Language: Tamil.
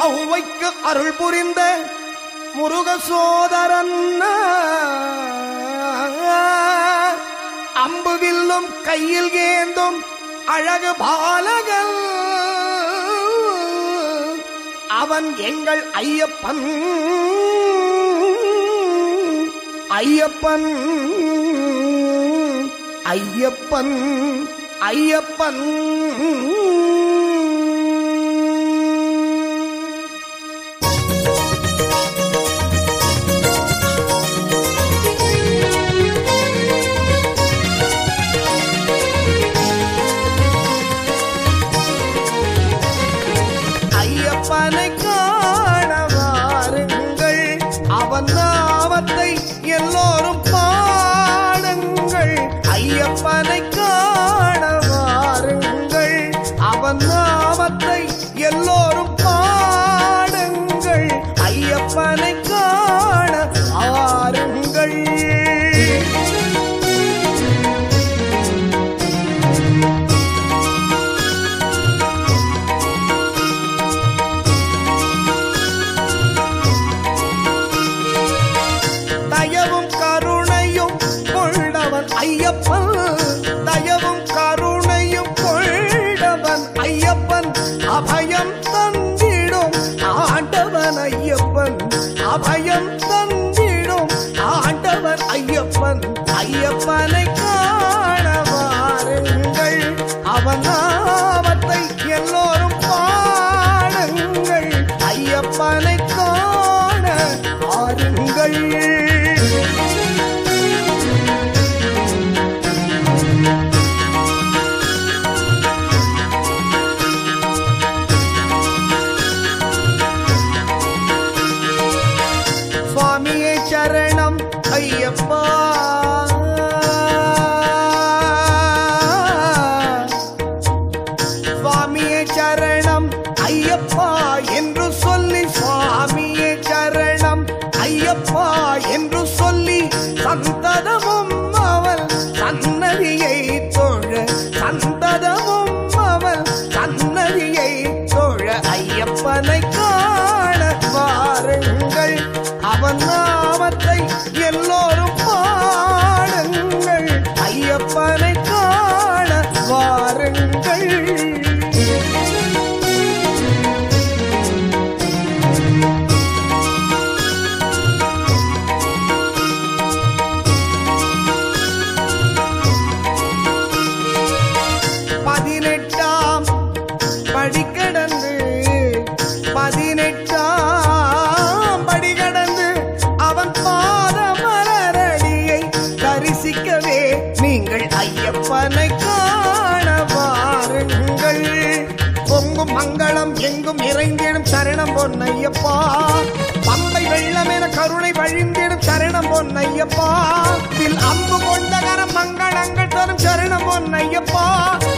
ஔவைக்கு அருள் புரிந்த முருக சோதரன் அம்பு வில்லும் கையில் ஏந்தும் அழகு பாலகன் அவன் எங்கள் ஐயப்பன் ஐயப்பன் ஐயப்பன் ஐயப்பன் ஐயப்பனை காண வாருங்கள் அவன் நாமத்தை எல்லோரும் பாடுங்கள் ஐயப்பனை காண வாருங்கள் அவன் நாமத்தை எல்லோரும் பாடுங்கள் ஐயப்பனை காண வாருங்கள் தயவும் கருணையும் கொண்டவன் ஐயப்பன் தயவும் கருணையும் கொண்டவன் ஐயப்பன் அபயம் தந்திடும் ஆண்டவன் ஐயப்பன் அபயம் தந்திடும் ஆண்டவன் ஐயப்பன் ஐயப்பனை காண வாருங்கள் அவன் நாமத்தை எல்லோரும் பாடுங்கள் ஐயப்பனை காண வாருங்கள் சுவாமியே சரணம் ஐயப்பா சுவாமியே சரணம் ஐயப்பா என்று சொல்லி சுவாமியே சரணம் ஐயப்பா என்று சொல்லி சந்ததமும் அவள் சன்னதியை தொழ சந்ததமும் அவள் சன்னதியை தொழ ஐயப்பனை காண வாருங்கள் அவன் நாமத்தை எல்லோரும் பாடுங்கள் ஐயப்பனை காண வாருங்கள் பதினெட்டாம் படி கடந்து பதினெட்டாம் படி கடந்து அவன் பாத மலரடியை தரிசிக்கவே நீங்கள் ஐயப்பனை காண வாருங்கள் பொங்கும் மங்களம் எங்கும் இறைந்திடும் சரணம் பொன்னையப்பா பம்பை வெள்ளம் என கருணை வழிந்திடும் சரணம் பொன்னையப்பா வில் அம்பு கொண்ட கரம் மங்களங்கள் தரும் சரணம் பொன்னையப்பா